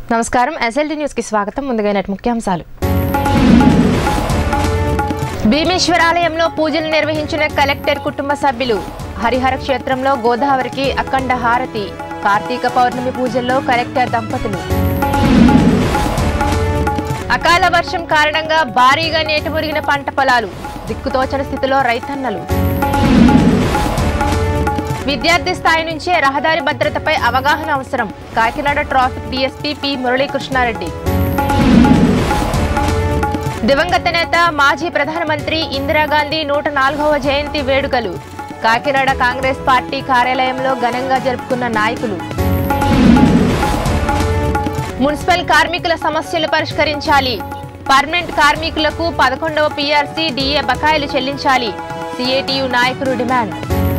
నమస్కారం SLT news కి స్వాగతం ముందుగా నేటి ముఖ్యాంశాలు భీమేశ్వరాలయంలో పూజలు నిర్వహించిన కలెక్టర్ కుటుంబ సభ్యులు హరిహర క్షేత్రంలో గోదావరికి అఖండ హారతి కార్తీక పౌర్ణమి పూజల్లో కలెక్టర్ దంపతులు అకాల వర్షం కారణంగా భారీగా నీట మురిగిన పంట పొలాలు దిక్కుతోచని స్థితిలో రైతన్నలు విద్యార్థి స్థాయి నుంచే రహదారి భద్రతపై అవగాహన అవసరం Kakinada traffic DSP P Muralikrishna Reddy దివంగత నేత మాజీ ప్రధానమంత్రి ఇందిరాగాంధీ నూట నాలుగవ జయంతి వేడుకలు కాకినాడ కాంగ్రెస్ పార్టీ కార్యాలయంలో ఘనంగా జరుపుకున్న నాయకులు మున్సిపల్ కార్మికుల సమస్యలు పరిష్కరించాలి పర్మనెంట్ కార్మికులకు పదకొండవ పీఆర్సీ డిఏ బకాయిలు చెల్లించాలి సిఐటియు నాయకులు డిమాండ్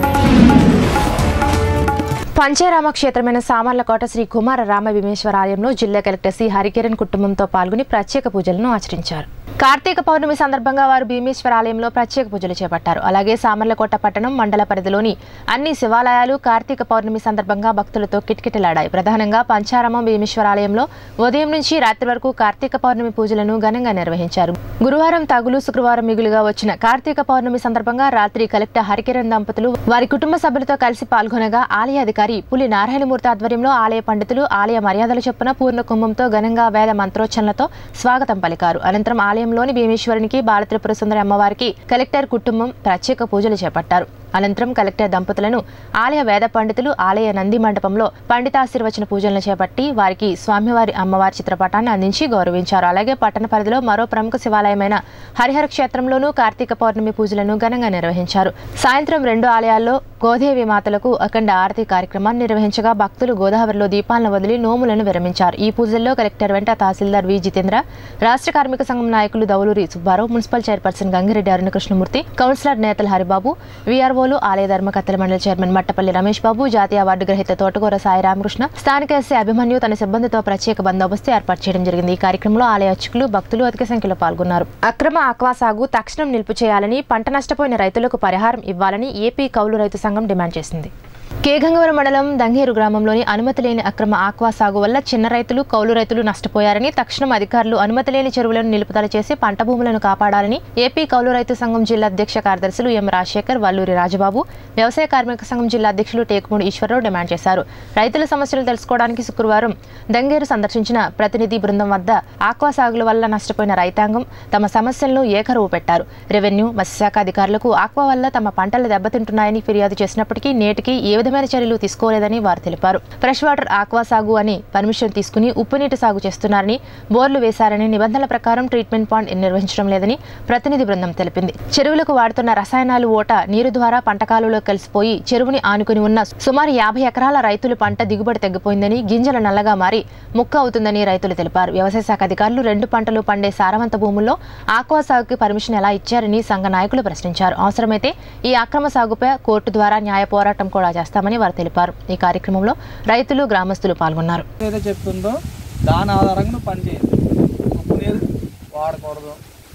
పంచారామ క్షేత్రమైన సామర్లకోట శ్రీ కుమార రామ భీమేశ్వర ఆలయంలో జిల్లా కలెక్టర్ సి హరికిరణ్ కుటుంబంతో పాల్గొని ప్రత్యేక పూజలను ఆచరించారు కార్తీక పౌర్ణమి సందర్భంగా వారు భీమేశ్వర ఆలయంలో ప్రత్యేక పూజలు చేపట్టారు అలాగే సామర్లకోట పట్టణం మండల పరిధిలోని అన్ని శివాలయాలు కార్తీక పౌర్ణమి సందర్భంగా భక్తులతో కిటకిటలాడాయి ప్రధానంగా పంచారామం భీమేశ్వర ఆలయంలో ఉదయం నుంచి రాత్రి వరకు కార్తీక పౌర్ణమి పూజలను ఘనంగా నిర్వహించారు గురువారం తగులు శుక్రవారం మిగులుగా వచ్చిన కార్తీక పౌర్ణమి సందర్భంగా రాత్రి కలెక్టర్ హరికిరణ్ దంపతులు వారి కుటుంబ సభ్యులతో కలిసి పాల్గొనగా ఆలయ అధికారి పులి నారాయణమూర్తి ఆధ్వర్యంలో ఆలయ పండితులు ఆలయ మర్యాదల చొప్పున పూర్ణ కుంభంతో ఘనంగా వేద మంత్రోచ్చరణలతో స్వాగతం పలికారు అనంతరం ఆలయంలోని భీమేశ్వరునికి బాలత్రిపుర సుందరి అమ్మవారికి కలెక్టర్ కుటుంబం ప్రత్యేక పూజలు చేపట్టారు అనంతరం కలెక్టర్ దంపతులను ఆలయ వేద పండితులు ఆలయ నంది మండపంలో పండితాశీర్వచన పూజలను చేపట్టి వారికి స్వామివారి అమ్మవారి చిత్రపటాన్ని అందించి గౌరవించారు అలాగే పట్టణ పరిధిలో మరో ప్రముఖ శివాలయమైన హరిహర క్షేత్రంలోనూ కార్తీక పౌర్ణమి పూజలను ఘనంగా నిర్వహించారు సాయంత్రం రెండు ఆలయాల్లో గోదేవి మాతలకు అఖండ ఆరతి కార్యక్రమాన్ని నిర్వహించగా భక్తులు గోదావరిలో దీపాలను వదిలి నోములను విరమించారు ఈ పూజల్లో కలెక్టర్ వెంట తహసీల్దార్ వి జితేంద్ర రాష్ట్ర కార్మిక సంఘం నాయకులు Dauluri Subbarao municipal chairperson Gangireddy Arunakrishnamurthy councillor Netala Haribabu వీఆర్ఓలు ఆలయ ధర్మకర్తల మండలి చైర్మన్ మట్టపల్లి రమేష్ బాబు జాతీయ అవార్డు గ్రహీత తోటకూర సాయి రామకృష్ణ స్థానిక ఎస్సీ అభిమన్యు తన సిబ్బందితో ప్రత్యేక బందోబస్తు ఏర్పాటు చేయడం జరిగింది ఈ కార్యక్రమంలో ఆలయ అర్చకులు భక్తులు అధిక సంఖ్యలో పాల్గొన్నారు అక్రమ ఆక్వా సాగు తక్షణం నిలుపు చేయాలని పంట నష్టపోయిన రైతులకు పరిహారం ఇవ్వాలని ఏపీ కౌలు రైతు సంఘం డిమాండ్ చేసింది కే గంగవరం మండలం దంగేరు గ్రామంలోని అనుమతి లేని అక్రమ ఆక్వా సాగు వల్ల చిన్న రైతులు కౌలు రైతులు నష్టపోయారని తక్షణం అధికారులు అనుమతి లేని చెరువులను నిలుపుదల చేసి పంట భూములను కాపాడాలని ఏపీ కౌలు రైతు సంఘం జిల్లా అధ్యక్ష కార్యదర్శులు ఎం రాజశేఖర్ వల్లూరి రాజబాబు వ్యవసాయ కార్మిక సంఘం జిల్లా అధ్యక్షులు టేకుమూడి ఈశ్వరరావు డిమాండ్ చేశారు రైతుల సమస్యలు తెలుసుకోవడానికి శుక్రవారం దంగేరు సందర్శించిన ప్రతినిధి బృందం వద్ద ఆక్వా సాగుల వల్ల నష్టపోయిన రైతాంగం తమ సమస్యలను ఏకరువు పెట్టారు రెవెన్యూ మత్స్యశాఖ అధికారులకు ఆక్వా వల్ల తమ పంటలు దెబ్బతింటున్నాయని ఫిర్యాదు చేసినప్పటికీ నేటికి ఏ విధమైన చర్యలు తీసుకోలేదని వారు తెలిపారు ఫ్రెష్ వాటర్ ఆక్వా సాగు అని పర్మిషన్ తీసుకుని ఉప్పు నీటి సాగు చేస్తున్నారని బోర్లు వేశారని నిబంధనల ప్రకారం ట్రీట్మెంట్ పాయింట్ నిర్వహించడం లేదని ప్రతినిధి బృందం తెలిపింది చెరువులకు వాడుతున్న రసాయనాలు ఓట నీరు ద్వారా పంట కాలువలో కలిసిపోయి చెరువుని ఆనుకుని ఉన్న సుమారు యాభై ఎకరాల రైతుల పంట దిగుబడి తగ్గిపోయిందని గింజలు నల్లగా మారి ముక్క అవుతుందని రైతులు తెలిపారు వ్యవసాయ శాఖ అధికారులు రెండు పంటలు పండే సారవంత భూముల్లో ఆక్వా సాగుకి పర్మిషన్ ఎలా ఇచ్చారని సంఘ నాయకులు ప్రశ్నించారు అవసరమైతే ఈ అక్రమ సాగుపై కోర్టు ద్వారా న్యాయ పోరాటం కూడా చేస్తామని వారు తెలిపారు ఈ కార్యక్రమంలో రైతులు గ్రామస్తులు పాల్గొన్నారు ఏదైతే చెప్తుందో దాని ఆధారంగా నువ్వు పని చేయాలి ఉప్పు నీరు వాడకూడదు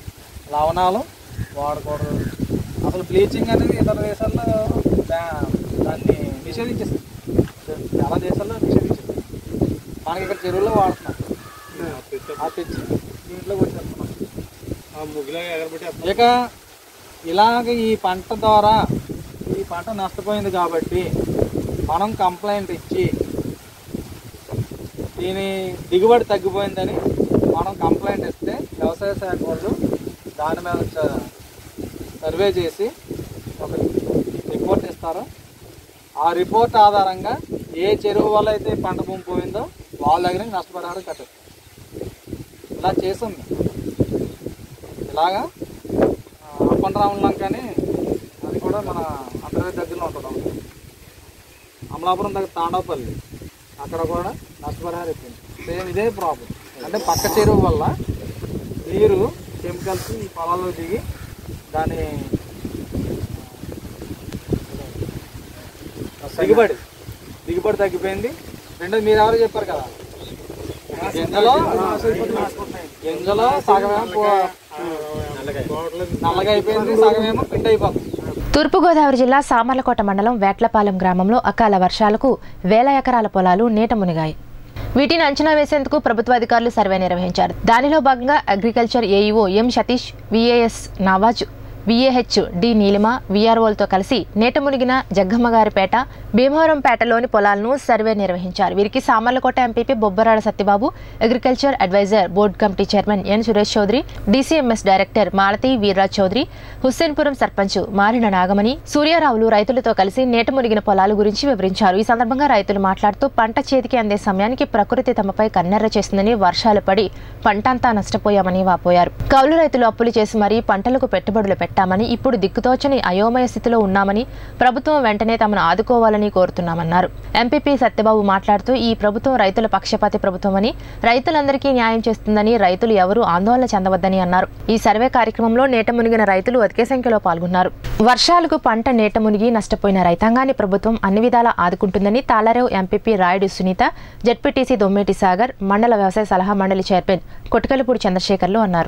లవణాలు వాడకూడదు అసలు బ్లీచింగ్ అనేది ఇతర దేశాల్లో దా- దాన్ని నిషేధించేస్తుంది చాలా దేశాల్లో నిషేధించింది మనకి ఇక్కడ చెరువుల్లో వాడుతున్నాం ఆ తెచ్చి దీంట్లోకి వచ్చేస్తున్నాం ఇక ఇలాగ ఈ పంట ద్వారా ఈ పంట నష్టపోయింది కాబట్టి మనం కంప్లైంట్ ఇచ్చి దీని దిగుబడి తగ్గిపోయిందని మనం కంప్లైంట్ ఇస్తే వ్యవసాయ శాఖ వాళ్ళు దాని మీద చ- సర్వే చేసి ఒక రిపోర్ట్ ఇస్తారు ఆ రిపోర్ట్ ఆధారంగా ఏ చెరువు వల్ల అయితే ఈ పంట భూమి పోయిందో వాళ్ళ దగ్గర నుంచి నష్టపరిహారం కట్టదు ఇలా చేసింది ఇలాగా అప్పండరాములం కానీ అది కూడా మన అంతర్వేది దగ్గరలో ఉంటుంది అమలాపురం దగ్గర తాండవపల్లి అక్కడ కూడా నష్టపరిహారం ఇచ్చింది సేమ్ ఇదే ప్రాబ్లం అంటే పక్క చెరువు వల్ల నీరు కెమికల్స్ ఈ పొలాల్లో దిగి దాని దిగుబడి దిగుబడి తగ్గిపోయింది రెండోది మీరు ఎవరు చెప్పారు కదా గింజలో గింజలో సగమేమో పో- నల్లగా అయిపోయింది సగమేమో పిండి అయిపోతుంది తూర్పుగోదావరి జిల్లా సామర్లకోట మండలం వేట్లపాలెం గ్రామంలో అకాల వర్షాలకు వేల ఎకరాల పొలాలు నీట మునిగాయి వీటిని అంచనా వేసేందుకు ప్రభుత్వ అధికారులు సర్వే నిర్వహించారు దానిలో భాగంగా agriculture AEO M Satish VAS Nawaz VAH D Neelima విఆర్ఓలతో కలిసి నేట మునిగిన జగ్గమ్మగారిపేట భీమవరంపేటలోని పొలాలను సర్వే నిర్వహించారు వీరికి Samarlakota MPP Bobbarada Satyababu agriculture advisor board committee chairman N Suresh Chowdary DCMS director Malathi Veerraj Chowdary Hussainpuram sarpanch మారిన నాగమణి సూర్యారావులు రైతులతో కలిసి నేట మునిగిన పొలాల గురించి వివరించారు ఈ సందర్భంగా రైతులు మాట్లాడుతూ పంట చేతికి అందే సమయానికి ప్రకృతి తమపై కన్నెర్ర చేస్తుందని వర్షాలు పడి పంటంతా నష్టపోయామని వాపోయారు కౌలు రైతులు అప్పులు చేసి మరీ పంటలకు పెట్టుబడులు పెట్టామని ఇప్పుడు దిక్కుతోచని అయోమయ స్థితిలో ఉన్నామని ప్రభుత్వం వెంటనే తమను ఆదుకోవాలని కోరుతున్నామన్నారు ఎంపీపీ సత్యబాబు మాట్లాడుతూ ఈ ప్రభుత్వం రైతుల పక్షపాతి ప్రభుత్వం అని రైతులందరికీ న్యాయం చేస్తుందని రైతులు ఎవరూ ఆందోళన చెందవద్దని అన్నారు ఈ సర్వే కార్యక్రమంలో నేట మునిగిన రైతులు అధిక సంఖ్యలో పాల్గొన్నారు వర్షాలకు పంట నేట మునిగి నష్టపోయిన రైతాంగాన్ని ప్రభుత్వం అన్ని విధాలా ఆదుకుంటుందని తాళారావు ఎంపీపీ రాయుడు సునీత జడ్పీటీసీ దొమ్మేటి సాగర్ మండల వ్యవసాయ సలహా మండలి చైర్మన్ కొటికలపూడి చంద్రశేఖర్లు అన్నారు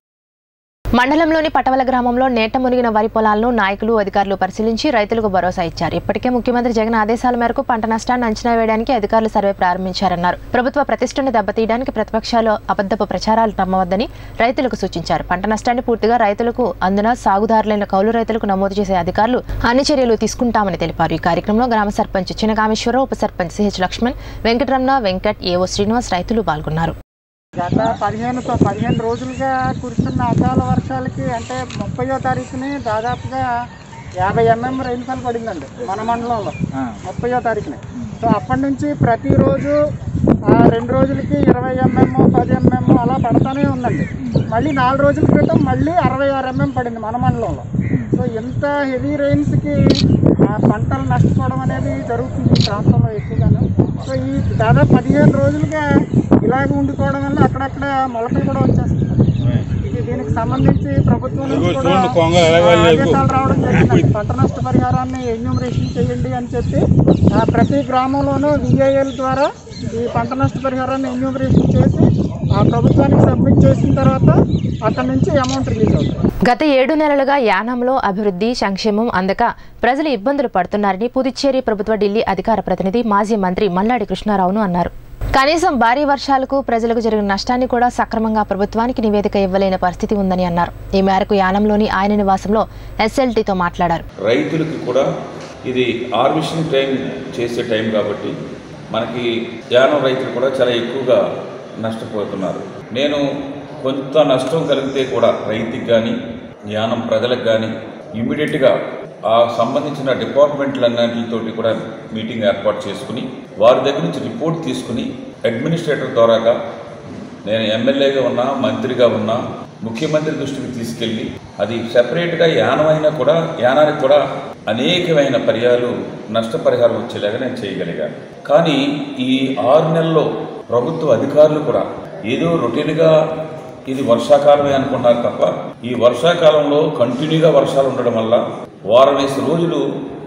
మండలంలోని పటవల గ్రామంలో నేట మునిగిన వరి పొలాలను నాయకులు అధికారులు పరిశీలించి రైతులకు భరోసా ఇచ్చారు ఇప్పటికే ముఖ్యమంత్రి జగన్ ఆదేశాల మేరకు పంట నష్టాన్ని అంచనా వేయడానికి అధికారులు సర్వే ప్రారంభించారన్నారు ప్రభుత్వ ప్రతిష్టను దెబ్బతీయడానికి ప్రతిపక్షాలు అబద్ధపు ప్రచారాలు నమ్మవద్దని రైతులకు సూచించారు పంట నష్టాన్ని పూర్తిగా రైతులకు అందున సాగుదారులైన కౌలు రైతులకు నమోదు చేసే అధికారులు అన్ని చర్యలు తీసుకుంటామని తెలిపారు ఈ కార్యక్రమంలో గ్రామ సర్పంచ్ చినకామేశ్వరరావు ఉప సర్పంచ్ సిహెచ్ లక్ష్మణ్ వెంకటరమణ వెంకట్ ఏఓ శ్రీనివాస్ రైతులు పాల్గొన్నారు గత పదిహేను పదిహేను రోజులుగా కురుస్తున్న అకాల వర్షాలకి అంటే ముప్పయో తారీఖుని దాదాపుగా యాభై ఎంఎం రైన్ఫాల్ పడిందండి మన మండలంలో ముప్పయో తారీఖుని సో అప్పటి నుంచి ప్రతిరోజు ఆ రెండు రోజులకి ఇరవై ఎంఎం పది ఎంఎం అలా పడతానే ఉందండి మళ్ళీ నాలుగు రోజుల క్రితం మళ్ళీ అరవై ఆరు ఎంఎం పడింది మన మండలంలో సో ఎంత హెవీ రెయిన్స్కి ఆ పంటలు నష్టపోవడం అనేది జరుగుతుంది ఈ ప్రాంతంలో ఎక్కువగాను సో ఈ దాదాపు పదిహేను రోజులుగా ఇలాగ ఉండిపోవడం వల్ల అక్కడక్కడ మొలకలు కూడా వచ్చేస్తున్నాయి ఇది దీనికి సంబంధించి ప్రభుత్వం నుంచి కూడా ఆ, ఆదేశాలు రావడం జరిగింది పంట నష్ట పరిహారాన్ని ఎన్యూమరేషన్ చేయండి అని చెప్పి ఆ, ప్రతి గ్రామంలోనూ విఏఎల్ ద్వారా ఈ పంట నష్ట పరిహారాన్ని ఎన్యూమరేషన్ చేసి ఆ ప్రభుత్వానికి సబ్మిట్ చేసిన తర్వాత అక్కడ నుంచి అమౌంట్ రిలీజ్ అవుతుంది గత ఏడు నెలలుగా యానంలో అభివృద్ధి సంక్షేమం అందక ప్రజలు ఇబ్బందులు పడుతున్నారని పుదుచ్చేరి ప్రభుత్వ ఢిల్లీ అధికార ప్రతినిధి మాజీ మంత్రి మల్లాడి కృష్ణారావును అన్నారు కనీసం భారీ వర్షాలకు ప్రజలకు జరిగిన నష్టాన్ని కూడా సక్రమంగా ప్రభుత్వానికి నివేదిక ఇవ్వలేని పరిస్థితి ఉందని అన్నారు ఈ మేరకు యానంలోని ఆయన నివాసంలో ఎస్ఎల్టీతో మాట్లాడారు రైతులకి కూడా ఇది హార్వెస్టింగ్ టైం చేసే టైం కాబట్టి మనకి యానం రైతులు కూడా చాలా ఎక్కువగా నష్టపోతున్నారు నేను కొంత నష్టం కలిగితే కూడా రైతుకి కానీ యానం ప్రజలకు కానీ ఇమ్మీడియట్గా ఆ సంబంధించిన డిపార్ట్మెంట్లన్నింటితోటి కూడా మీటింగ్ ఏర్పాటు చేసుకుని వారి దగ్గర నుంచి రిపోర్ట్ తీసుకుని అడ్మినిస్ట్రేటర్ ద్వారాగా నేను ఎమ్మెల్యేగా ఉన్నా మంత్రిగా ఉన్నా ముఖ్యమంత్రి దృష్టికి తీసుకెళ్ళి అది సెపరేట్గా యానమైనా కూడా యానానికి కూడా అనేకమైన పర్యాలు నష్టపరిహారం వచ్చేలాగా నేను చేయగలిగాను కానీ ఈ ఆరు నెలల్లో ప్రభుత్వ అధికారులు కూడా ఏదో రొటీన్గా ఇది వర్షాకాలమే అనుకున్నారు తప్ప ఈ వర్షాకాలంలో కంటిన్యూగా వర్షాలు ఉండడం వల్ల వారమేసి రోజులు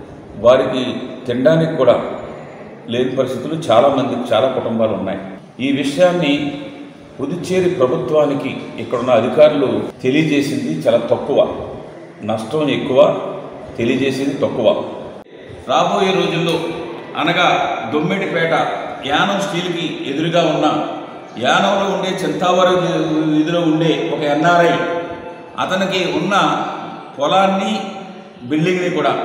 వారికి తినడానికి కూడా లేని పరిస్థితులు చాలామంది చాలా కుటుంబాలు ఉన్నాయి ఈ విషయాన్ని పుదుచ్చేరి ప్రభుత్వానికి ఇక్కడున్న అధికారులు తెలియజేసింది చాలా తక్కువ నష్టం ఎక్కువ తెలియజేసింది తక్కువ రాబోయే రోజుల్లో అనగా దొమ్మిడిపేట యానం స్టీల్కి ఎదురుగా ఉన్న యానంలో ఉండే చింతావరం ఇదిలో ఉండే ఒక ఎన్ఆర్ఐ అతనికి ఉన్న పొలాన్ని బిల్డింగ్ని కూడా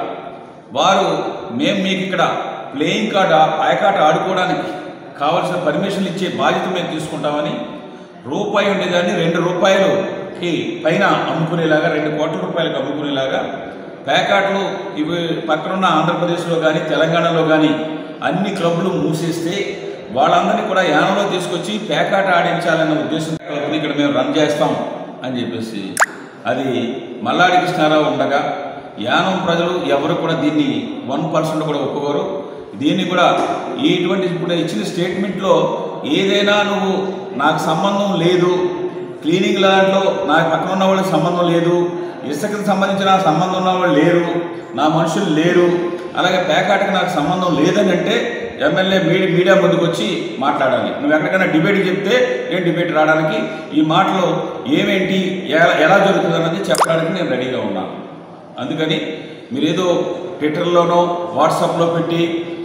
వారు మేము మీకు ఇక్కడ ప్లేయింగ్ కార్డ్ పాయకాట ఆడుకోవడానికి కావలసిన పర్మిషన్లు ఇచ్చే బాధ్యత మేము తీసుకుంటామని రూపాయి ఉండేదాన్ని రెండు రూపాయలుకి పైన అమ్ముకునేలాగా రెండు కోట్ల రూపాయలకు అమ్ముకునేలాగా ప్యాకాట్లు ఇవి పక్కనున్న ఆంధ్రప్రదేశ్లో కానీ తెలంగాణలో కానీ అన్ని క్లబ్లు మూసేస్తే వాళ్ళందరినీ కూడా యానంలో తీసుకొచ్చి పేకాట ఆడించాలన్న ఉద్దేశంతో క్లబ్ని ఇక్కడ మేము రన్ చేస్తాం అని చెప్పేసి అది మల్లాడి కృష్ణారావు ఉండగా యానం ప్రజలు ఎవరు కూడా దీన్ని వన్ పర్సెంట్ కూడా ఒప్పుకోరు దీన్ని కూడా ఇటువంటి ఇప్పుడు ఇచ్చిన స్టేట్మెంట్లో ఏదైనా నువ్వు నాకు సంబంధం లేదు క్లీనింగ్ దాంట్లో నాకు పక్కన ఉన్న వాళ్ళకి సంబంధం లేదు ఇసుకకి సంబంధించిన సంబంధం ఉన్న వాళ్ళు లేరు నా మనుషులు లేరు అలాగే పేకాటకి నాకు సంబంధం లేదని అంటే ఎమ్మెల్యే మీడియా మీడియా ముందుకు వచ్చి మాట్లాడాలి నువ్వు ఎక్కడికైనా డిబేట్ చెప్తే నేను డిబేట్ రావడానికి ఈ మాటలు ఏమేంటి ఎలా ఎలా జరుగుతుంది అన్నది చెప్పడానికి నేను రెడీగా ఉన్నాను అందుకని మీరేదో ట్విట్టర్లోనో వాట్సాప్లో పెట్టి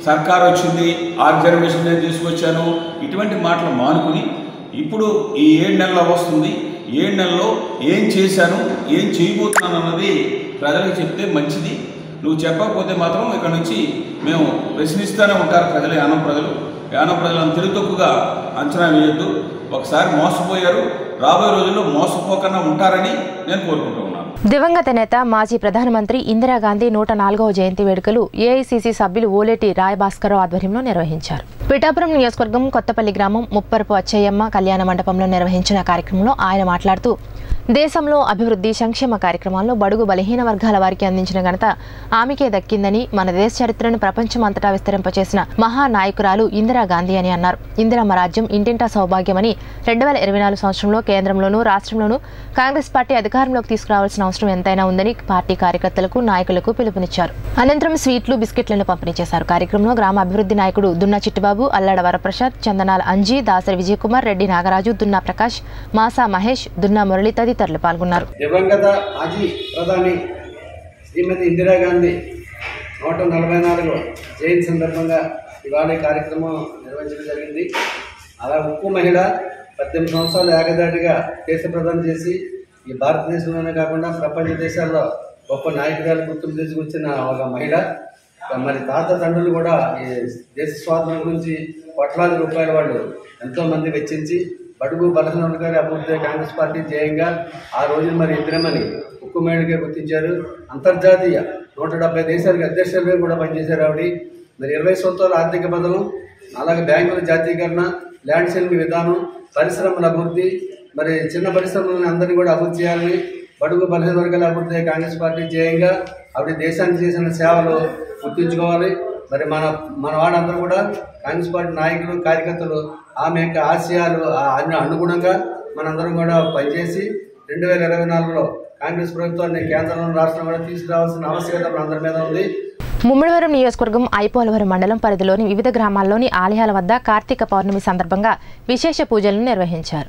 సర్కార్ వచ్చింది ఆ రిజర్వేషన్ నేను తీసుకొచ్చాను ఇటువంటి మాటలు మానుకుని ఇప్పుడు ఈ ఏడు నెలలు వస్తుంది ఏడు నెలల్లో ఏం చేశాను ఏం చేయబోతున్నాను అన్నది ప్రజలకు చెప్తే మంచిది నువ్వు చెప్పకపోతే మాత్రం ఇక్కడ నుంచి మేము ప్రశ్నిస్తూనే ఉంటారు ప్రజలు యానం ప్రజలు యానం ప్రజలను తెలుతొక్కుగా అంచనా వేయొద్దు ఒకసారి మోసపోయారు రాబోయే రోజుల్లో మోసపోకుండా ఉంటారని నేను కోరుకుంటూ ఉన్నాను దివంగత నేత మాజీ ప్రధానమంత్రి ఇందిరాగాంధీ నూట నాలుగవ జయంతి వేడుకలు ఏఐసిసి సభ్యులు ఓలేటి రాయభాస్కరరావు ఆధ్వర్యంలో నిర్వహించారు పిఠాపురం నియోజకవర్గం కొత్తపల్లి గ్రామం ముప్పరపు అచ్చయ్యమ్మ కళ్యాణ మండపంలో నిర్వహించిన కార్యక్రమంలో ఆయన మాట్లాడుతూ దేశంలో అభివృద్ధి సంక్షేమ కార్యక్రమాల్లో బడుగు బలహీన వర్గాల వారికి అందించిన ఘనత ఆమెకే దక్కిందని మన దేశ చరిత్రను ప్రపంచమంతటా విస్తరింపచేసిన మహానాయకురాలు ఇందిరాగాంధీ అని అన్నారు ఇందిరమ్మ రాజ్యం ఇంటింటా సౌభాగ్యమని రెండు వేల ఇరవై నాలుగు సంవత్సరంలో కేంద్రంలోనూ రాష్ట్రంలోనూ కాంగ్రెస్ పార్టీ అధికారంలోకి తీసుకురావాల్సిన అవసరం ఎంతైనా ఉందని పార్టీ కార్యకర్తలకు నాయకులకు పిలుపునిచ్చారు అనంతరం స్వీట్లు బిస్కెట్లను పంపిణీ చేశారు కార్యక్రమంలో గ్రామ అభివృద్ధి నాయకుడు దున్నా చిట్టుబాబు అల్లాడ వరప్రసాద్ చందనాల అంజీ దాసరి విజయకుమార్ రెడ్డి నాగరాజు దున్నా ప్రకాష్ మాసా మహేష్ దున్నా మురళి తదితరులు పాల్గొన్నారు దివంగత మాజీ ప్రధాని శ్రీమతి ఇందిరాగాంధీ నూట నలభై నాలుగు జయంతి సందర్భంగా ఇవాళ ఈ కార్యక్రమం నిర్వహించడం జరిగింది అలా ఉక్కు మహిళ పద్దెనిమిది సంవత్సరాలు ఏకదాటిగా దేశ ప్రధాని చేసి ఈ భారతదేశంలోనే కాకుండా ప్రపంచ దేశాల్లో గొప్ప నాయకురాలు గుర్తింపు తీసుకొచ్చిన ఒక మహిళ మరి తాత తండ్రులు కూడా ఈ దేశ స్వాతంత్రం గురించి కోట్లాది రూపాయల వాళ్ళు ఎంతో మంది వెచ్చించి బడుగు బలహీన వర్గాల అభివృద్ధి కాంగ్రెస్ పార్టీ జయంగా ఆ రోజు మరి ఇద్దరమని ఉక్కు మేడగా గుర్తించారు అంతర్జాతీయ నూట డెబ్బై దేశాలకు అధ్యక్షులుగా కూడా పనిచేశారు ఆవిడ మరి ఇరవై సంవత్సరాల ఆర్థిక బదలం అలాగే బ్యాంకుల జాతీయకరణ ల్యాండ్ సెల్మి విధానం పరిశ్రమల అభివృద్ధి మరి చిన్న పరిశ్రమలను అందరినీ కూడా అభివృద్ధి చేయాలని బడుగు బలహీన వర్గాల అభివృద్ధి కాంగ్రెస్ పార్టీ జయంగా ఆవిడ దేశానికి చేసిన సేవలు గుర్తుంచుకోవాలి మరి మన మన వాళ్ళందరూ కూడా కాంగ్రెస్ పార్టీ నాయకులు కార్యకర్తలు ఆమె యొక్క ఆశయాలు ఆ అను- అనుగుణంగా మనందరం కూడా పనిచేసి రెండు వేల ఇరవై నాలుగులో కాంగ్రెస్ ప్రభుత్వాన్ని కేంద్రంలో రాష్ట్రం కూడా తీసుకురావాల్సిన ఆవశ్యకత మనందరి మీద ఉంది ముమ్మడివరం నియోజకవర్గం ఐపోలవరం మండలం పరిధిలోని వివిధ గ్రామాల్లోని ఆలయాల వద్ద కార్తీక పౌర్ణమి సందర్భంగా విశేష పూజలను నిర్వహించారు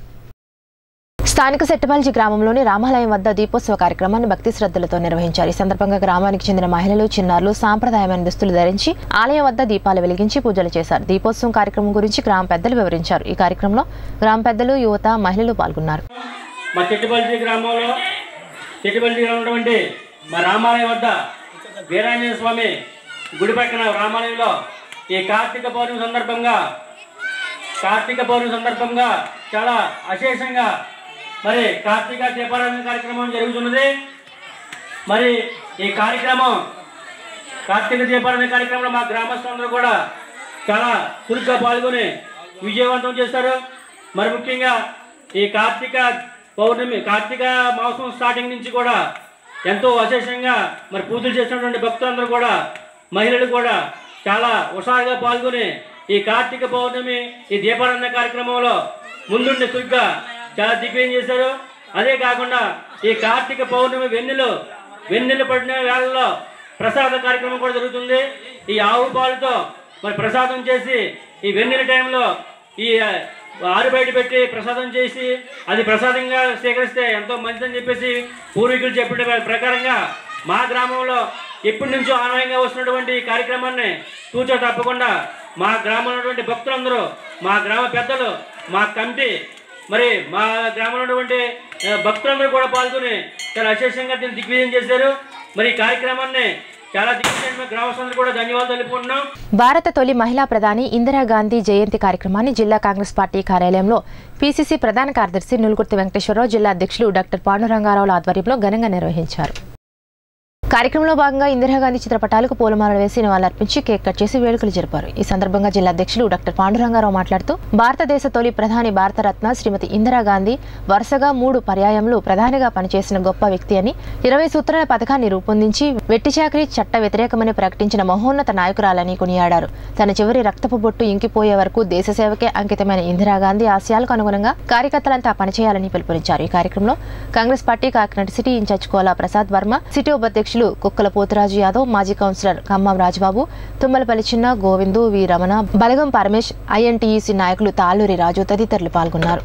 స్థానిక సెట్టబాల్జీ గ్రామంలోని రామాలయం వద్ద దీపోత్సవ కార్యక్రమాన్ని భక్తి శ్రద్ధలతో నిర్వహించారు ఈ సందర్భంగా గ్రామానికి చెందిన మహిళలు చిన్నారులు సాంప్రదాయమైన దుస్తులు ధరించి ఆలయం వద్ద దీపాలు వెలిగించి పూజలు చేశారు దీపోత్సవం కార్యక్రమం గురించి గ్రామ పెద్దలు వివరించారు ఈ కార్యక్రమంలో గ్రామ పెద్దలు యువత మహిళలు పాల్గొన్నారు మా చెట్టుపల్లి గ్రామంలో చెట్టుపల్లి గ్రామం ఉన్నటువంటి మా రామాలయం వద్ద వీరాంజనేయ స్వామి గుడి పక్కన రామాలయంలో ఈ కార్తీక పౌర్ణమి సందర్భంగా కార్తీక పౌర్ణమి సందర్భంగా చాలా అశేషంగా మరి కార్తీక దీపారాధన కార్యక్రమం జరుగుతున్నది మరి ఈ కార్యక్రమం కార్తీక దీపారాధన కార్యక్రమంలో మా గ్రామస్తులందరూ కూడా చాలా చురుగ్గా పాల్గొని విజయవంతం చేస్తారు మరి ముఖ్యంగా ఈ కార్తీక పౌర్ణమి కార్తీక మాసం స్టార్టింగ్ నుంచి కూడా ఎంతో అశేషంగా మరి పూజలు చేసినటువంటి భక్తులందరూ కూడా మహిళలు కూడా చాలా ఉత్సాహంగా పాల్గొని ఈ కార్తీక పౌర్ణమి ఈ దీపారాధన కార్యక్రమంలో ముందుండి చురుగ్గా చాలా దిగ్విజయం చేశారు అదే కాకుండా ఈ కార్తీక పౌర్ణమి వెన్నెలు వెన్నెలు పడిన వేళల్లో ప్రసాద కార్యక్రమం కూడా జరుగుతుంది ఈ ఆవు పాలతో మరి ప్రసాదం చేసి ఈ వెన్నెల టైంలో ఈ ఆరు బయట పెట్టి ప్రసాదం చేసి అది ప్రసాదంగా స్వీకరిస్తే ఎంతో మంచిదని చెప్పేసి పూర్వీకులు చెప్పిన ప్రకారంగా మా గ్రామంలో ఎప్పటి నుంచో ఆనవాయంగా వస్తున్నటువంటి ఈ కార్యక్రమాన్ని తూచో తప్పకుండా మా గ్రామంలో ఉన్నటువంటి భక్తులందరూ మా గ్రామ పెద్దలు మా కమిటీ మరి మా గ్రామంలో ఉన్నటువంటి ఆ, భక్తులందరూ కూడా పాల్గొని చాలా అశేషంగా దీన్ని దిగ్విజయం చేశారు మరి ఈ కార్యక్రమాన్ని చాలా దిగ్విజయం గ్రామస్తులందరూ కూడా ధన్యవాదాలు తెలుపుకుంటున్నాం భారత తొలి మహిళా ప్రధాని ఇందిరాగాంధీ జయంతి కార్యక్రమాన్ని జిల్లా కాంగ్రెస్ పార్టీ కార్యాలయంలో పీసీసీ ప్రధాన కార్యదర్శి నులుగుర్తి వెంకటేశ్వరరావు జిల్లా అధ్యక్షులు డాక్టర్ పాండురంగారావుల ఆధ్వర్యంలో ఘనంగా నిర్వహించారు కార్యక్రమంలో భాగంగా ఇందిరాగాంధీ చిత్రపటాలకు పూలమాలలు వేసి నివాళులర్పించి కేక్ కట్ చేసి వేడుకలు జరిపారు ఈ సందర్భంగా జిల్లా అధ్యక్షులు డాక్టర్ పాండురంగారావు మాట్లాడుతూ భారతదేశ తొలి ప్రధాని భారతరత్న శ్రీమతి ఇందిరాగాంధీ వరుసగా మూడు పర్యాయములు ప్రధానిగా పనిచేసిన గొప్ప వ్యక్తి అని ఇరవై సూత్రాల పథకాన్ని రూపొందించి వెట్టి చాకరీ చట్ట వ్యతిరేకమని ప్రకటించిన మహోన్నత నాయకురాలని కొనియాడారు తన చివరి రక్తపు బొట్టు ఇంకిపోయే వరకు దేశ సేవకే అంకితమైన ఇందిరాగాంధీ ఆశయాలకు అనుగుణంగా కార్యకర్తలంతా పనిచేయాలని పిలుపునిచ్చారు ఈ కార్యక్రమంలో Congress party Kakinada city incharge Kola Prasad Varma city ఉపాధ్యక్షులు కుక్కల పోతురాజు యాదవ్ మాజీ councillor Khammam Rajababu Tummalapalli Chinna Govindu V Ramana Balagam Paramesh INTUC నాయకులు తాళ్ళూరి రాజు తదితరులు పాల్గొన్నారు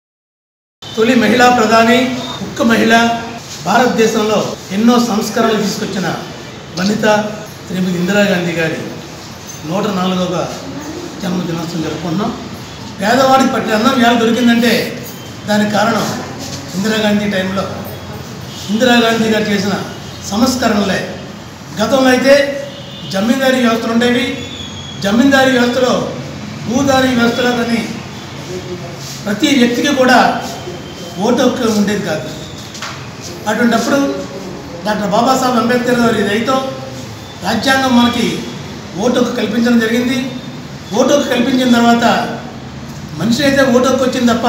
తొలి మహిళా ప్రధాని ఒక్క మహిళ భారతదేశంలో ఎన్నో సంస్కరణలు తీసుకొచ్చిన వనిత శ్రీమతి ఇందిరాగాంధీ గారి నూట నాలుగవ జన్మదినోత్సవం జరుపుకుంటున్నాం పేదవాడికి పట్టే అన్నం వేళ దొరికిందంటే దానికి కారణం ఇందిరాగాంధీ టైంలో ఇందిరాగాంధీ గారు చేసిన సంస్కరణలే గతంలో అయితే జమీందారీ వ్యవస్థలు ఉండేవి జమీందారీ వ్యవస్థలో భూదారీ వ్యవస్థలో కానీ ప్రతి వ్యక్తికి కూడా ఓటు హక్కు ఉండేది కాదు అటువంటప్పుడు డాక్టర్ బాబాసాహెబ్ అంబేద్కర్ గారి దయతో రాజ్యాంగం మనకి ఓటు హక్కు కల్పించడం జరిగింది ఓటు హక్కు కల్పించిన తర్వాత మనిషి అయితే ఓటు హక్కు వచ్చింది తప్ప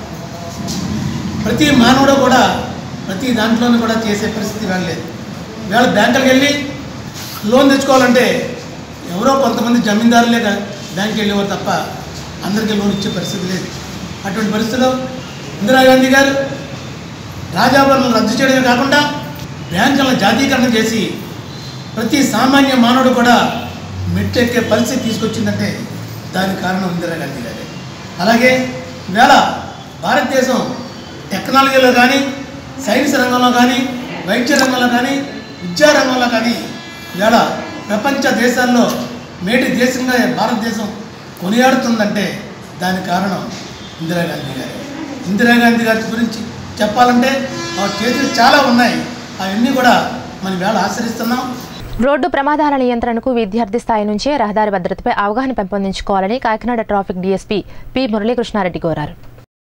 ప్రతి మానవుడు కూడా ప్రతి దాంట్లోనూ కూడా చేసే పరిస్థితి వెళ్ళలేదు ఇవాళ బ్యాంకులకు వెళ్ళి లోన్ తెచ్చుకోవాలంటే ఎవరో కొంతమంది జమీందారులే గా- బ్యాంక్కి వెళ్ళేవారు తప్ప అందరికీ లోన్ ఇచ్చే పరిస్థితి లేదు అటువంటి పరిస్థితిలో ఇందిరాగాంధీ గారు రాజాభరణలు రద్దు చేయడమే కాకుండా బ్యాంకులను జాతీకరణ చేసి ప్రతి సామాన్య మానవుడు కూడా మెట్టెక్కే పరిస్థితి తీసుకొచ్చిందంటే దానికి కారణం ఇందిరాగాంధీ గారే అలాగే ఈవేళ భారతదేశం టెక్నాలజీలో కానీ సైన్స్ రంగంలో కానీ వైద్య రంగంలో కానీ విద్యా రంగంలో కానీ ఈవేళ ప్రపంచ దేశాల్లో మేటి దేశంగా భారతదేశం కొనియాడుతుందంటే దానికి కారణం ఇందిరాగాంధీ గారే ఇందిరాగాంధీ గారి గురించి చెప్పాలంటే ఆ చేతులు చాలా ఉన్నాయి అవన్నీ కూడా మనం వేళ ఆచరిస్తున్నాం రోడ్డు ప్రమాదాల నియంత్రణకు విద్యార్థి స్థాయి నుంచే రహదారి భద్రతపై అవగాహన పెంపొందించుకోవాలని Kakinada traffic DSP P Muralikrishna Reddy కోరారు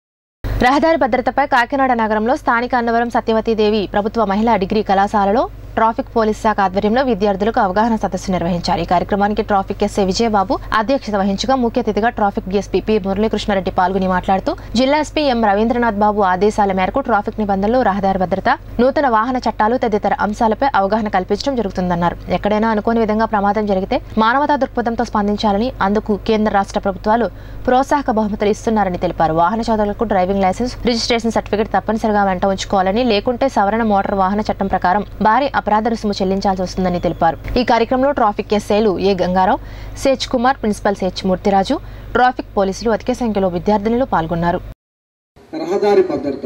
రహదారి భద్రతపై కాకినాడ నగరంలో స్థానిక అన్నవరం సత్యవతీదేవి ప్రభుత్వ మహిళా డిగ్రీ కళాశాలలో ట్రాఫిక్ పోలీస్ శాఖ ఆధ్వర్యంలో విద్యార్థులకు అవగాహన సదస్సు నిర్వహించారు ఈ కార్యక్రమానికి ట్రాఫిక్ ఎస్ఐ విజయబాబు అధ్యక్షత వహించగా ముఖ్య అతిథిగా ట్రాఫిక్ డీఎస్పీ పి మురళీకృష్ణారెడ్డి పాల్గొని మాట్లాడుతూ జిల్లా ఎస్పీ ఎం రవీంద్రనాథ్ బాబు ఆదేశాల మేరకు ట్రాఫిక్ నిబంధనలు రహదారి భద్రత నూతన వాహన చట్టాలు తదితర అంశాలపై అవగాహన కల్పించడం జరుగుతుందన్నారు ఎక్కడైనా అనుకోని విధంగా ప్రమాదం జరిగితే మానవతా దృక్పథంతో స్పందించాలని అందుకు కేంద్ర రాష్ట్ర ప్రభుత్వాలు ప్రోత్సాహక బహుమతులు ఇస్తున్నారని తెలిపారు వాహన చోదకులకు డ్రైవింగ్ లైసెన్స్ రిజిస్ట్రేషన్ సర్టిఫికేట్ తప్పనిసరిగా వెంట ఉంచుకోవాలని లేకుంటే సవరణ మోటార్ వాహన చట్టం ప్రకారం భారీ అపరాధ రుసుము చెల్లించాల్సి వస్తుందని తెలిపారు ఈ కార్యక్రమంలో ట్రాఫిక్ ఎస్ఐలు ఏ గంగారావు సేచ్ కుమార్ ప్రిన్సిపల్ సేచ్ మూర్తిరాజు ట్రాఫిక్ పోలీసులు అధిక సంఖ్యలో విద్యార్థినులు పాల్గొన్నారు రహదారి భద్రత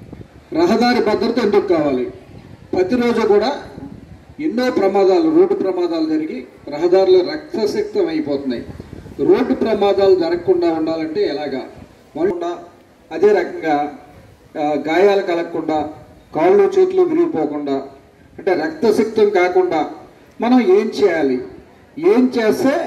రహదారి భద్రత ఎందుకు కావాలి ప్రతిరోజు కూడా ఎన్నో ప్రమాదాలు రోడ్డు ప్రమాదాలు జరిగి రహదారులు రక్తసిక్తం అయిపోతున్నాయి రోడ్డు ప్రమాదాలు జరగకుండా ఉండాలంటే ఎలాగా మొన్న అదే రకంగా ఆ, గాయాలు కలగకుండా కాళ్ళు చేతులు విరిగిపోకుండా అంటే రక్తసిక్తం కాకుండా మనం ఏం చేయాలి ఏం చేస్తే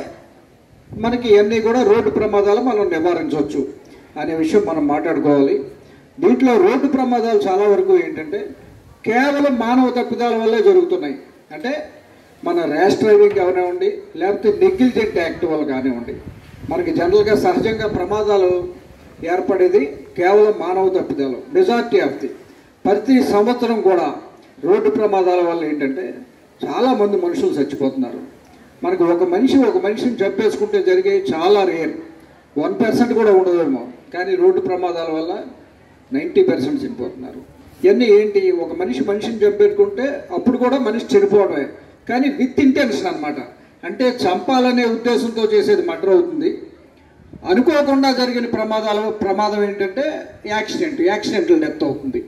మనకి ఇవన్నీ కూడా రోడ్డు ప్రమాదాలు మనం నివారించవచ్చు అనే విషయం మనం మాట్లాడుకోవాలి దీంట్లో రోడ్డు ప్రమాదాలు చాలా వరకు ఏంటంటే కేవలం మానవ తప్పిదాల వల్లే జరుగుతున్నాయి అంటే మన ర్యాష్ డ్రైవింగ్ కానివ్వండి లేకపోతే నెగ్లిజెంట్ యాక్ట్ వల్ల కానివ్వండి మనకి జనరల్గా సహజంగా ప్రమాదాలు ఏర్పడేది కేవలం మానవ తప్పిదాలు మెజార్టీ ఆఫ్ ది ప్రతి సంవత్సరం కూడా రోడ్డు ప్రమాదాల వల్ల ఏంటంటే చాలామంది మనుషులు చచ్చిపోతున్నారు మనకు ఒక మనిషి ఒక మనిషిని చంపేసుకుంటే జరిగే చాలా రేర్ వన్ పర్సెంట్ కూడా ఉండదేమో కానీ రోడ్డు ప్రమాదాల వల్ల నైంటీ పర్సెంట్ చనిపోతున్నారు ఇవన్నీ ఏంటి ఒక మనిషి మనిషిని చంపేసుకుంటే అప్పుడు కూడా మనిషి చనిపోవడమే కానీ విత్ ఇంటెన్షన్ అన్నమాట అంటే చంపాలనే ఉద్దేశంతో చేసేది మర్డర్ అవుతుంది అనుకోకుండా జరిగిన ప్రమాదాలు ప్రమాదం ఏంటంటే యాక్సిడెంట్ యాక్సిడెంటల్ డెత్ అవుతుంది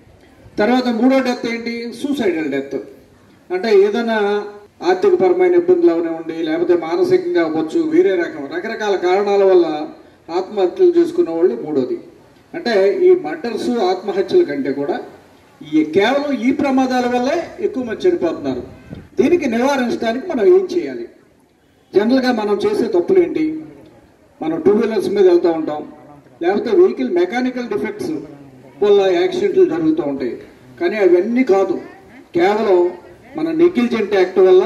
తర్వాత మూడో డెత్ ఏంటి సూసైడల్ డెత్ అంటే ఏదైనా ఆర్థికపరమైన ఇబ్బందులు అవనివ్వండి లేకపోతే మానసికంగా అవ్వచ్చు వేరే రకం రకరకాల కారణాల వల్ల ఆత్మహత్యలు చేసుకున్న వాళ్ళు మూడోది అంటే ఈ మర్డర్స్ ఆత్మహత్యల కంటే కూడా ఈ కేవలం ఈ ప్రమాదాల వల్లే ఎక్కువ మంది చనిపోతున్నారు దీనికి నివారించడానికి మనం ఏం చేయాలి జనరల్గా మనం చేసే తప్పులు ఏంటి మనం టూ వీలర్స్ మీద వెళ్తూ ఉంటాం లేకపోతే వెహికల్ మెకానికల్ డిఫెక్ట్స్ వల్ల యాక్సిడెంట్లు జరుగుతూ ఉంటాయి కానీ అవన్నీ కాదు కేవలం మన నెగ్లిజెంట్ యాక్ట్ వల్ల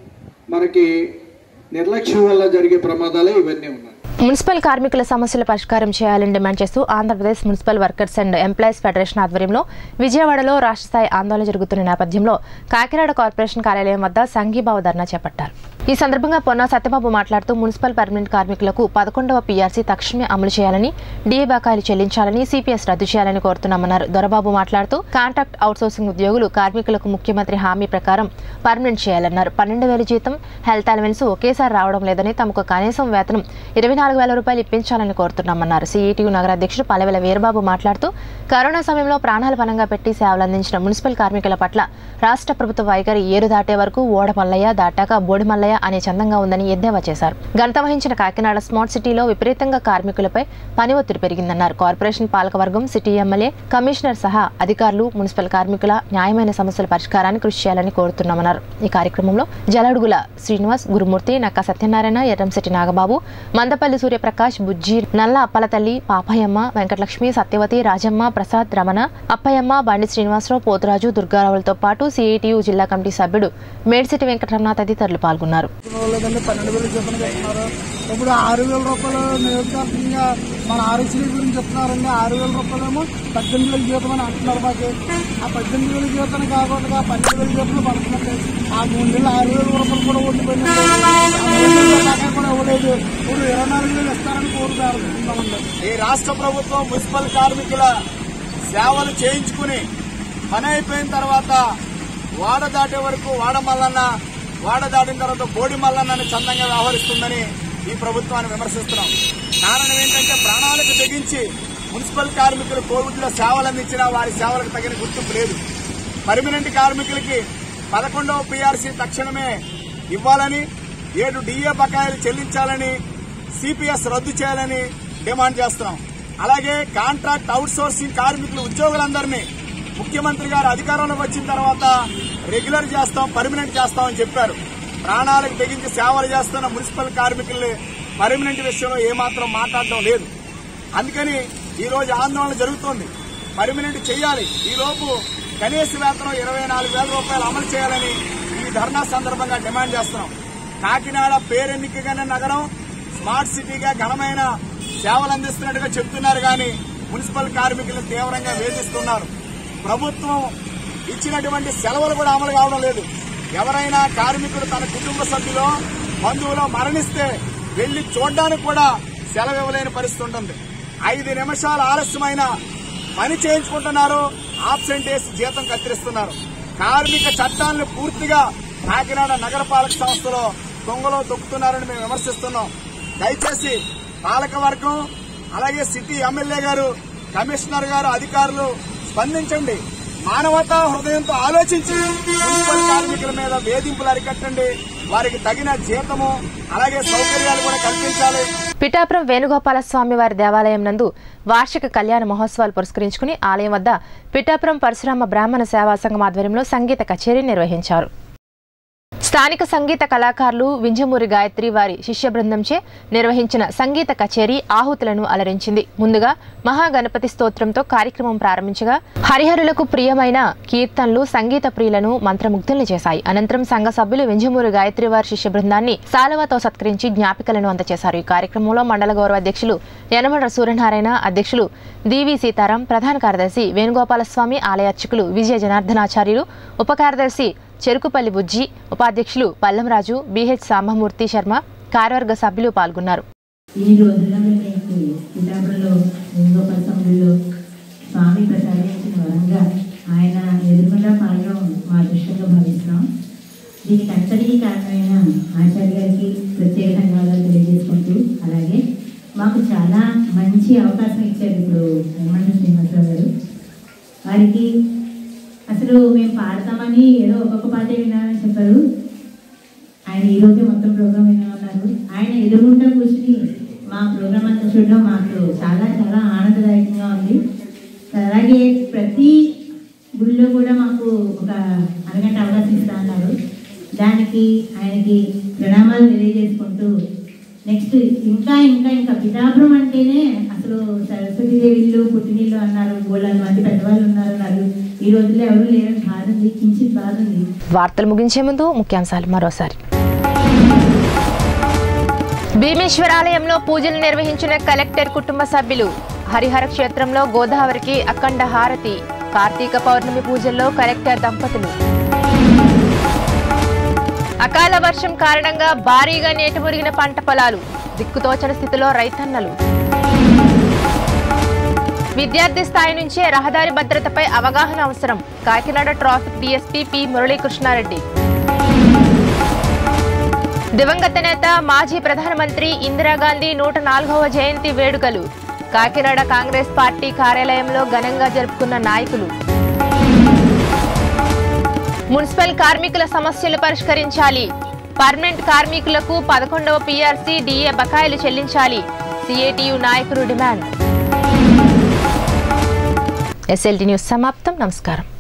మనకి నిర్లక్ష్యం వల్ల జరిగే ప్రమాదాలే ఇవన్నీ ఉన్నాయి మున్సిపల్ కార్మికుల సమస్యల పరిష్కారం చేయాలని డిమాండ్ చేస్తూ Andhra Pradesh municipal workers and employees federation ఆధ్వర్యంలో విజయవాడలో రాష్ట్ర స్థాయి ఆందోళన జరుగుతున్న నేపథ్యంలో కాకినాడ కార్పొరేషన్ కార్యాలయం వద్ద సంఘీభావ ధర్నా చేపట్టారు ఈ సందర్భంగా పొన్న సత్యబాబు మాట్లాడుతూ మున్సిపల్ పర్మనెంట్ కార్మికులకు పదకొండవ పీఆర్సీ తక్షణమే అమలు చేయాలని డీఏ బకాయిలు చెల్లించాలని సిపిఎస్ రద్దు చేయాలని కోరుతున్నామన్నారు దొరబాబు మాట్లాడుతూ కాంట్రాక్ట్ అవుట్సోర్సింగ్ ఉద్యోగులు కార్మికులకు ముఖ్యమంత్రి హామీ ప్రకారం పర్మనెంట్ చేయాలన్నారు పన్నెండు వేల జీతం హెల్త్ అలవెన్స్ ఒకేసారి రావడం లేదని తమకు కనీసం వేతనం ఇరవై నాలుగు నాలుగు వేల రూపాయలు ఇప్పించాలని కోరుతున్నామన్నారు సిఈటియు నగర అధ్యక్షుడు పల్లెవెల వీరబాబు మాట్లాడుతూ కరోనా సమయంలో ప్రాణాల పనంగా పెట్టి సేవలు అందించిన మున్సిపల్ కార్మికుల పట్ల రాష్ట్ర ప్రభుత్వ వైఖరి ఏరు దాటే వరకు ఓడ మల్లయ్య దాటాక బోడి మల్లయ్య అనే చందంగా ఉందని ఎద్దేవా చేశారు ఘనత వహించిన కాకినాడ స్మార్ట్ సిటీలో విపరీతంగా కార్మికులపై పని ఒత్తిడి పెరిగిందన్నారు కార్పొరేషన్ పాలకవర్గం సిటీ ఎమ్మెల్యే కమిషనర్ సహా అధికారులు మున్సిపల్ కార్మికుల న్యాయమైన సమస్యల పరిష్కారానికి కృషి చేయాలని కోరుతున్నామన్నారు ఈ కార్యక్రమంలో జలడుగుల శ్రీనివాస్ గురుమూర్తి నక్క సత్యనారాయణ ఎర్రంశెట్టి నాగబాబు మందపల్లి సూర్యప్రకాష్ బుజ్జి నల్ల అప్పలతల్లి పాపయ్యమ్మ వెంకటలక్ష్మి సత్యవతి రాజమ్మ ప్రసాద్ రమణ అప్పయ్యమ్మ బండి శ్రీనివాసరావు పోతురాజు దుర్గారావులతో పాటు సిఐటియు జిల్లా కమిటీ సభ్యుడు మేడ్సిటి వెంకటరమణ తదితరులు పాల్గొన్నారు లేదండి పన్నెండు వేలు జీతం చెప్తున్నారు ఇప్పుడు ఆరు వేల రూపాయలు నియోజకవర్గంగా మన ఆరోగ్యశ్రీ గురించి చెప్తున్నారండి ఆరు వేల రూపాయలేమో పద్దెనిమిది వేల జీతం అని అంటున్నారు మాకు ఆ పద్దెనిమిది వేల జీతం కాకుండా పన్నెండు వేల జీతం పడుతున్నట్టు ఆ మూడు నెలలు ఆరు వేల రూపాయలు కూడా ఉండిపోయింది కూడా ఇవ్వలేదు ఇప్పుడు ఇరవై నాలుగు వేలు ఇస్తారని కోరుతారు ఈ రాష్ట్ర ప్రభుత్వం మున్సిపల్ కార్మికుల సేవలు చేయించుకుని పని అయిపోయిన తర్వాత వాడ దాటే వరకు వాడ మల్లన్న వాడ దాటిన తర్వాత బోడి మల్లన్నని చందంగా వ్యవహరిస్తుందని ఈ ప్రభుత్వాన్ని విమర్శిస్తున్నాం కారణం ఏంటంటే ప్రాణాలకు తెగించి మున్సిపల్ కార్మికులు కోవిడ్లో సేవలు అందించినా వారి సేవలకు తగిన గుర్తింపు లేదు పర్మనెంట్ కార్మికులకి పదకొండవ పీఆర్సీ తక్షణమే ఇవ్వాలని ఏడు డిఏ బకాయిలు చెల్లించాలని సిపిఎస్ రద్దు చేయాలని డిమాండ్ చేస్తున్నాం అలాగే కాంట్రాక్ట్ అవుట్ సోర్సింగ్ కార్మికులు ఉద్యోగులందరినీ ముఖ్యమంత్రి గారు అధికారంలోకి వచ్చిన తర్వాత రెగ్యులర్ చేస్తాం పర్మనెంట్ చేస్తామని చెప్పారు ప్రాణాలకు తెగించి సేవలు చేస్తున్న మున్సిపల్ కార్మికుల్ని పర్మనెంట్ విషయంలో ఏమాత్రం మాట్లాడడం లేదు అందుకని ఈ రోజు ఆందోళన జరుగుతోంది పర్మనెంట్ చేయాలి ఈ లోపు కనీస వేతనం ఇరవై నాలుగు వేల రూపాయలు అమలు చేయాలని ఈ ధర్నా సందర్భంగా డిమాండ్ చేస్తున్నాం కాకినాడ పేరెన్నికగానే నగరం స్మార్ట్ సిటీగా ఘనమైన సేవలు అందిస్తున్నట్టుగా చెప్తున్నారు కానీ మున్సిపల్ కార్మికులను తీవ్రంగా వేధిస్తున్నారు ప్రభుత్వం ఇచ్చినటువంటి సెలవులు కూడా అమలు కావడం లేదు ఎవరైనా కార్మికుడు తన కుటుంబ సభ్యులో బంధువులో మరణిస్తే వెళ్లి చూడడానికి కూడా సెలవు ఇవ్వలేని పరిస్థితి ఉంటుంది ఐదు నిమిషాలు ఆలస్యమైన పని చేయించుకుంటున్నారు ఆబ్సెంట్ వేసి జీతం కత్తిరిస్తున్నారు కార్మిక చట్టాలను పూర్తిగా కాకినాడ నగరపాలక సంస్థలో దొంగలో దొక్కుతున్నారని మేము విమర్శిస్తున్నాం దయచేసి పాలక వర్గం అలాగే సిటీ ఎమ్మెల్యే గారు కమిషనర్ గారు అధికారులు స్పందించండి మానవతా హృదయంతో ఆలోచించి మున్సిపల్ కార్మికుల మీద వేధింపులు అరికట్టండి వారికి తగిన జీతము అలాగే సౌకర్యాలు కూడా కల్పించాలి పిఠాపురం వేణుగోపాల స్వామి వారి దేవాలయం నందు వార్షిక కళ్యాణ మహోత్సవాలు పురస్కరించుకుని ఆలయం వద్ద పిఠాపురం పరశురామ బ్రాహ్మణ సేవా సంఘం ఆధ్వర్యంలో సంగీత కచేరీ నిర్వహించారు స్థానిక సంగీత కళాకారులు వింజమూరి గాయత్రి వారి శిష్య బృందంచే నిర్వహించిన సంగీత కచేరీ ఆహుతులను అలరించింది ముందుగా మహాగణపతి స్తోత్రంతో కార్యక్రమం ప్రారంభించగా హరిహరులకు ప్రియమైన కీర్తనలు సంగీత ప్రియులను మంత్రముగ్ధుల్ని చేశాయి అనంతరం సంఘ సభ్యులు వింజమూరి గాయత్రి వారి శిష్య బృందాన్ని సాలవతో సత్కరించి జ్ఞాపికలను అందజేశారు ఈ కార్యక్రమంలో మండల గౌరవ అధ్యక్షులు యనమడ సూర్యనారాయణ అధ్యక్షులు డివి సీతారాం ప్రధాన కార్యదర్శి వేణుగోపాలస్వామి ఆలయ అర్చకులు విజయ జనార్దనాచార్యులు ఉప కార్యదర్శి చెరుకుపల్లి బుజ్జి ఉపాధ్యక్షులు పల్లంరాజు బిహెచ్ సాంబమూర్తి శర్మ కార్యవర్గ సభ్యులు పాల్గొన్నారు ఈ రోజుల్లో మీకు పిఠాపురంలో వేణుగోపాల స్వామిలో స్వామి ప్రసాదించిన వరంగా ఆయన ఎదురుకుండా పాడడం మా అదృష్టంగా భావిస్తున్నాం దీనికి అంతటికీ కారణమైన ఆచార్య గారికి ప్రత్యేక ధన్యవాదాలు తెలియజేసుకుంటూ అలాగే మాకు చాలా మంచి అవకాశం ఇచ్చారు ఇప్పుడు హనుమంత శ్రీనివాసరావు గారు వారికి అసలు మేము పాడతామని ఏదో ఒక్కొక్క పాటే వినాలని చెప్పారు ఆయన ఈ రోజే మొత్తం ప్రోగ్రామ్ వినాలన్నారు ఆయన ఎదురుగుండా కూర్చుని మా ప్రోగ్రామ్ అంతా చూడడం మాకు చాలా చాలా ఆనందదాయకంగా ఉంది అలాగే ప్రతి గుడిలో కూడా మాకు ఒక అరగంట అవకాశం ఇస్తా అన్నారు దానికి ఆయనకి ప్రణామాలు తెలియజేసుకుంటూ నెక్స్ట్ ఇంకా ఇంకా ఇంకా పితాపురం అంటేనే అసలు సరస్వతీదేవి ఇల్లు పుట్టినిల్లు అన్నారు బోళ్ళ మంది పెద్దవాళ్ళు ఉన్నారు అన్నారు ఈ రోజుల్లో ఎవరు లేరని బాధ ఉంది కించిత్ బాధ ఉంది వార్తలు ముగించే ముందు ముఖ్యాంశాలు మరోసారి భీమేశ్వరాలయంలో పూజలు నిర్వహించిన కలెక్టర్ కుటుంబ సభ్యులు హరిహర క్షేత్రంలో గోదావరికి అఖండ హారతి కార్తీక పౌర్ణమి పూజల్లో కలెక్టర్ దంపతులు అకాల వర్షం కారణంగా భారీగా నేటిమురిగిన పంట పొలాలు దిక్కుతోచని స్థితిలో రైతన్నలు విద్యార్థి స్థాయి నుంచే రహదారి భద్రతపై అవగాహన అవసరం Kakinada traffic DSP P Muralikrishna Reddy దివంగత నేత మాజీ ప్రధానమంత్రి ఇందిరాగాంధీ నూట నాలుగవ జయంతి వేడుకలు కాకినాడ కాంగ్రెస్ పార్టీ కార్యాలయంలో ఘనంగా జరుపుకున్న నాయకులు మున్సిపల్ కార్మికుల సమస్యలు పరిష్కరించాలి పర్మనెంట్ కార్మికులకు పదకొండవ పీఆర్సీ డిఏ బకాయిలు చెల్లించాలి సిఐటియు నాయకులు డిమాండ్ ఎస్ఎల్టీ న్యూస్ సమాప్తం నమస్కారం